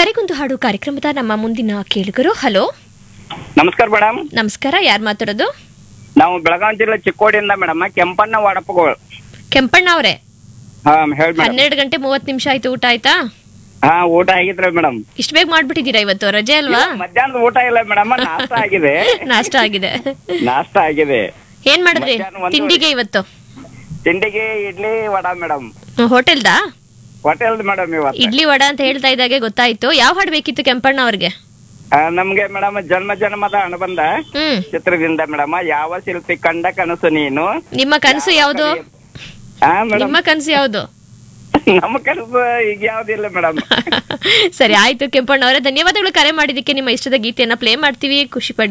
ಕರೆಗೊಂದು ಹಾಡು ಕಾರ್ಯಕ್ರಮದ ನಮ್ಮ ಮುಂದಿನ ಕೇಳುಗರು ಹಲೋ ನಮಸ್ಕಾರ ಮೇಡಮ್ ನಮಸ್ಕಾರ ಯಾರು ಮಾತಾಡೋದು ನಾವು ಬೆಳಗಾವಿ ಜಿಲ್ಲೆ ಚಿಕ್ಕೋಡಿಯಿಂದ ಮೇಡಮ್ ಕೆಂಪಣ್ಣ ವಾಡಪ್ಪಗಳು ಕೆಂಪಣ್ಣ ಅವರೇ ಹಾ ಹೇಳಿ ಮೇಡಮ್ ಹನ್ನೆರಡು ಗಂಟೆ ಮೂವತ್ತು ನಿಮಿಷ ಆಯ್ತು ಊಟ ಆಯ್ತಾ ಹಾ ಊಟ ಆಗಿದ್ರಿ ಮೇಡಮ್ ಇಷ್ಟು ಬೇಗ ಮಾಡ್ಬಿಟ್ಟಿದ್ದೀರಾ ಇವತ್ತು ರಜೆ ಅಲ್ವಾ ಮಧ್ಯಾಹ್ನದ ಊಟ ಇಲ್ಲ ಮೇಡಮ್ ನಾಷ್ಟ ಆಗಿದೆ ನಾಷ್ಟ ಆಗಿದೆ ನಾಷ್ಟ ಆಗಿದೆ ಏನ್ ಮಾಡಿದ್ರಿ ಮಧ್ಯಾಹ್ನ ಒಂದು- ತಿಂಡಿಗೆ ಇವತ್ತು ತಿಂಡಿಗೆ ಇಡ್ಲಿ ವಡ ಮೇಡಮ್ ಹೋಟೆಲ್ದಾ ಹೋಟೆಲ್ ಮೇಡಮ್ ಇವತ್ತು ಇಡ್ಲಿ ವಡ ಅಂತ ಹೇಳ್ತಾ ಇದ್ದಾಗೆ ಗೊತ್ತಾಯ್ತು ಯಾವ ಹಾಡು ಬೇಕಿತ್ತು ಕೆಂಪಣ್ಣ ಅವ್ರಿಗೆ ಆ, ನಮ್ಗೆ ಮೇಡಮ್ ಜನ್ಮ ಜನ್ಮದ ಅನುಬಂಧ ಹ್ಮ್ ಚಿತ್ರದಿಂದ ಮೇಡಮ್ ಯಾವ ಶಿಲ್ಪಿ ಕಂಡ ಕನಸು ನೀನು ನಿಮ್ಮ ಕನಸು ಯಾವ್ದು ಹಾ ಮೇಡಮ್ ನಿಮ್ಮ ಕನಸು ಯಾವ್ದು ನಮ್ಮ ಕನಸು ಈಗ ಯಾವ್ದಿಲ್ಲ ಮೇಡಮ್ ಸರಿ ಆಯ್ತು ಕೆಂಪಣ್ಣ ಅವರೇ ಧನ್ಯವಾದಗಳು ಕರೆ ಮಾಡಿದ್ದಕ್ಕೆ ನಿಮ್ಮ ಇಷ್ಟದ ಗೀತೆಯನ್ನ ಪ್ಲೇ ಮಾಡ್ತೀವಿ ಖುಷಿ ಪಡಿ